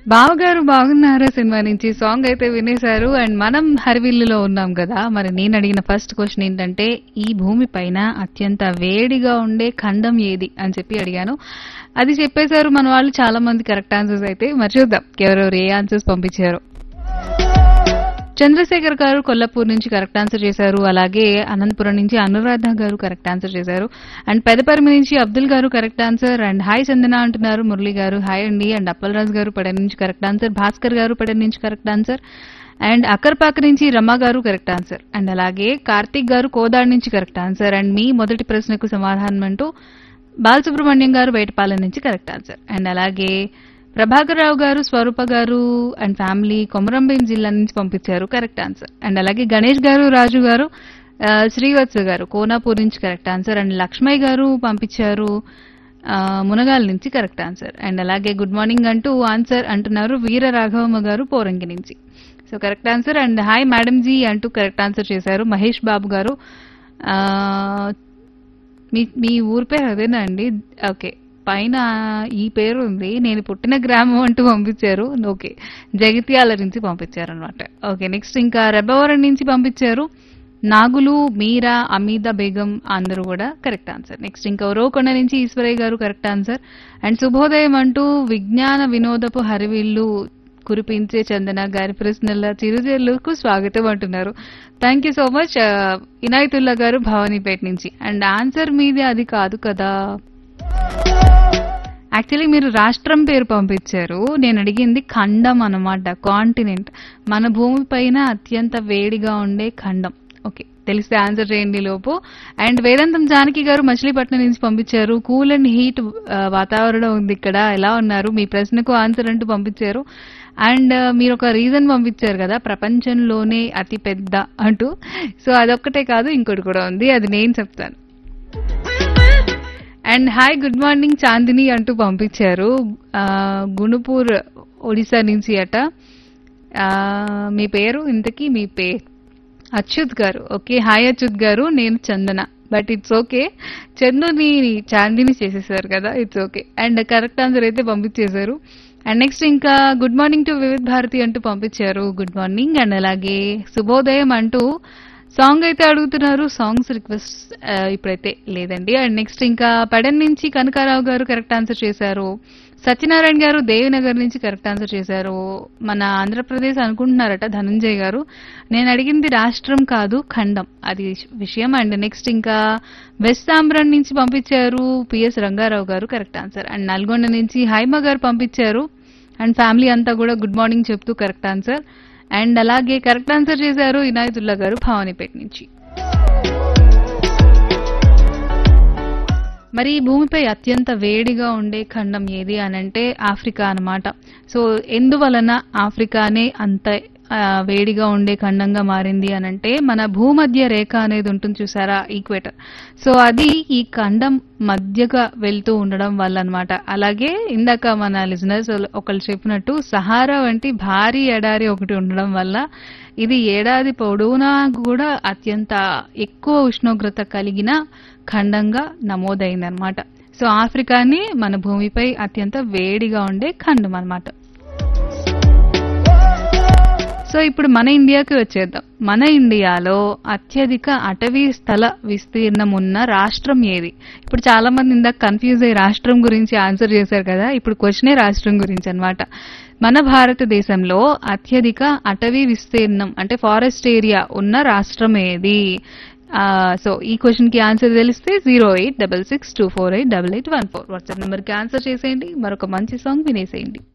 బావగారు బాగున్నారా సినిమా నుంచి సాంగ్ అయితే వినేశారు అండ్ మనం హరివిల్లులో ఉన్నాం కదా మరి నేను అడిగిన ఫస్ట్ క్వశ్చన్ ఏంటంటే ఈ భూమి పైన అత్యంత వేడిగా ఉండే ఖండం ఏది అని చెప్పి అడిగాను అది చెప్పేశారు మన వాళ్ళు చాలా మంది కరెక్ట్ ఆన్సర్స్ అయితే మరి చూద్దాం ఎవరెవరు ఏ ఆన్సర్స్ పంపించారు చంద్రశేఖర్ గారు కొల్లాపూర్ నుంచి కరెక్ట్ ఆన్సర్ చేశారు అలాగే అనంతపురం నుంచి అనురాధ గారు కరెక్ట్ ఆన్సర్ చేశారు అండ్ పెదపరిమి నుంచి అబ్దుల్ గారు correct answer and hi Chandana అంటున్నారు మురళి గారు హాయ్ అండి అండ్ అప్పలరాజు గారు పడన నుంచి కరెక్ట్ ఆన్సర్ భాస్కర్ గారు పడన నుంచి కరెక్ట్ ఆన్సర్ అండ్ అక్కర్పాక నుంచి రమ గారు కరెక్ట్ ఆన్సర్ అండ్ అలాగే కార్తీక్ గారు కోదాడ్ నుంచి కరెక్ట్ ఆన్సర్ అండ్ మీ మొదటి ప్రశ్నకు సమాధానం అంటూ బాలసుబ్రహ్మణ్యం గారు బయటపాలెం నుంచి కరెక్ట్ ఆన్సర్ అండ్ అలాగే ప్రభాకర్ రావు గారు స్వరూప గారు అండ్ ఫ్యామిలీ కొమరంభీం జిల్లా నుంచి పంపించారు కరెక్ట్ ఆన్సర్ అండ్ అలాగే గణేష్ గారు రాజు గారు ఆ, శ్రీవత్స గారు కోనాపూర్ నుంచి కరెక్ట్ ఆన్సర్ అండ్ లక్ష్మయ్య గారు పంపించారు ఆ, మునగాల నుంచి కరెక్ట్ ఆన్సర్ అండ్ అలాగే గుడ్ మార్నింగ్ అంటూ ఆన్సర్ అంటున్నారు వీర రాఘవమ్మ గారు పోరంగి నుంచి so correct answer and hi madam ji అంటూ కరెక్ట్ ఆన్సర్ చేశారు మహేష్ బాబు గారు ఆ, మీ మీ ఊరి పేరు అదేనా అండి ఓకే పైన ఈ పేరు ఉంది నేను పుట్టిన గ్రామం అంటూ పంపించారు ఓకే జగిత్యాల నుంచి పంపించారు అనమాట ఓకే నెక్స్ట్ ఇంకా రెబ్బవరం నుంచి పంపించారు నాగులు మీరా అమీద బేగం అందరూ కూడా కరెక్ట్ ఆన్సర్ నెక్స్ట్ ఇంకా ఉరవకొండ నుంచి ఈశ్వరయ్య గారు కరెక్ట్ ఆన్సర్ అండ్ శుభోదయం అంటూ విజ్ఞాన వినోదపు హరివిల్లు కురిపించే చందన గారి ప్రశ్నల చిరుజల్లుకు స్వాగతం అంటున్నారు thank you so much Inayatullah గారు భవానీపేట నుంచి అండ్ ఆన్సర్ మీది అది కాదు కదా యాక్చువల్లీ మీరు రాష్ట్రం పేరు పంపించారు నేను అడిగింది ఖండం అన్నమాట కాంటినెంట్ మన భూమి పైన అత్యంత వేడిగా ఉండే ఖండం ఓకే తెలిస్తే ఆన్సర్ చేయండి లోపు అండ్ వేదాంతం జానకి గారు మచిలీపట్నం నుంచి పంపించారు కూల్ అండ్ హీట్ వాతావరణం ఉంది ఇక్కడ ఎలా ఉన్నారు మీ ప్రశ్నకు ఆన్సర్ అంటూ పంపించారు అండ్ మీరు ఒక రీజన్ పంపించారు కదా ప్రపంచంలోనే అతి పెద్ద అంటూ సో అదొక్కటే కాదు ఇంకోటి కూడా ఉంది అది నేను చెప్తాను and hi good morning Chandini అంటూ పంపించారు ఆ, గుణపూర్ ఒడిశా నుంచి అట ఆ, మీ పేరు ఇంతకీ మీ పేరు అచ్యుత్ గారు ఓకే హాయ్ అచ్యుత్ గారు నేను చందన బట్ ఇట్స్ ఓకే చందుని చాందిని చేసేసారు కదా it's okay and correct answer అయితే పంపించేశారు అండ్ నెక్స్ట్ ఇంకా good morning to Vividh Bharati అంటూ పంపించారు గుడ్ మార్నింగ్ అండ్ అలాగే శుభోదయం అంటూ సాంగ్ అయితే అడుగుతున్నారు సాంగ్స్ రిక్వెస్ట్ ఇప్పుడైతే లేదండి అండ్ నెక్స్ట్ ఇంకా పడన్ నుంచి కనకారావు గారు కరెక్ట్ ఆన్సర్ చేశారు సత్యనారాయణ గారు దేవినగర్ నుంచి కరెక్ట్ ఆన్సర్ చేశారు మన ఆంధ్రప్రదేశ్ అనుకుంటున్నారట ధనంజయ్ గారు నేను అడిగింది రాష్ట్రం కాదు ఖండం అది విషయం అండ్ నెక్స్ట్ ఇంకా వెస్ట్ సాంబ్రన్ నుంచి పంపించారు పిఎస్ రంగారావు గారు కరెక్ట్ ఆన్సర్ అండ్ నల్గొండ నుంచి హైమ గారు పంపించారు అండ్ ఫ్యామిలీ అంతా కూడా గుడ్ మార్నింగ్ చెప్తూ కరెక్ట్ ఆన్సర్ అండ్ అలాగే కరెక్ట్ ఆన్సర్ చేశారు ఇనాయతుల్లా గారు భవానీపేట నుంచి మరి ఈ భూమిపై అత్యంత వేడిగా ఉండే ఖండం ఏది అని అంటే ఆఫ్రికా అన్నమాట సో ఎందువలన ఆఫ్రికానే అంత ఆ, వేడిగా ఉండే ఖండంగా మారింది అని అంటే మన భూమధ్య రేఖ అనేది ఉంటుంది చూసారా ఈక్వేటర్ సో అది ఈ ఖండం మధ్యగా వెళ్తూ ఉండడం వల్ల అన్నమాట అలాగే ఇందాక మన లిజనర్స్ ఒకళ్ళు చెప్పినట్టు సహారా వంటి భారీ ఎడారి ఒకటి ఉండడం వల్ల ఇది ఏడాది పొడవునా కూడా అత్యంత ఎక్కువ ఉష్ణోగ్రత కలిగిన ఖండంగా నమోదైందనమాట సో ఆఫ్రికాని మన భూమిపై అత్యంత వేడిగా ఉండే ఖండం అన్నమాట సో ఇప్పుడు మన ఇండియాకి వచ్చేద్దాం మన ఇండియాలో అత్యధిక అటవీ స్థల విస్తీర్ణం ఉన్న రాష్ట్రం ఏది ఇప్పుడు చాలా మంది ఇందాక కన్ఫ్యూజ్ అయ్యి రాష్ట్రం గురించి ఆన్సర్ చేశారు కదా ఇప్పుడు క్వశ్చనే రాష్ట్రం గురించి అన్నమాట మన భారతదేశంలో అత్యధిక అటవీ విస్తీర్ణం అంటే ఫారెస్ట్ ఏరియా ఉన్న రాష్ట్రం ఏది ఆ, సో ఈ క్వశ్చన్ కి ఆన్సర్ తెలిస్తే zero eight double six two four eight double eight one four WhatsApp number కి ఆన్సర్ చేసేయండి మరొక మంచి సాంగ్ వినేసేయండి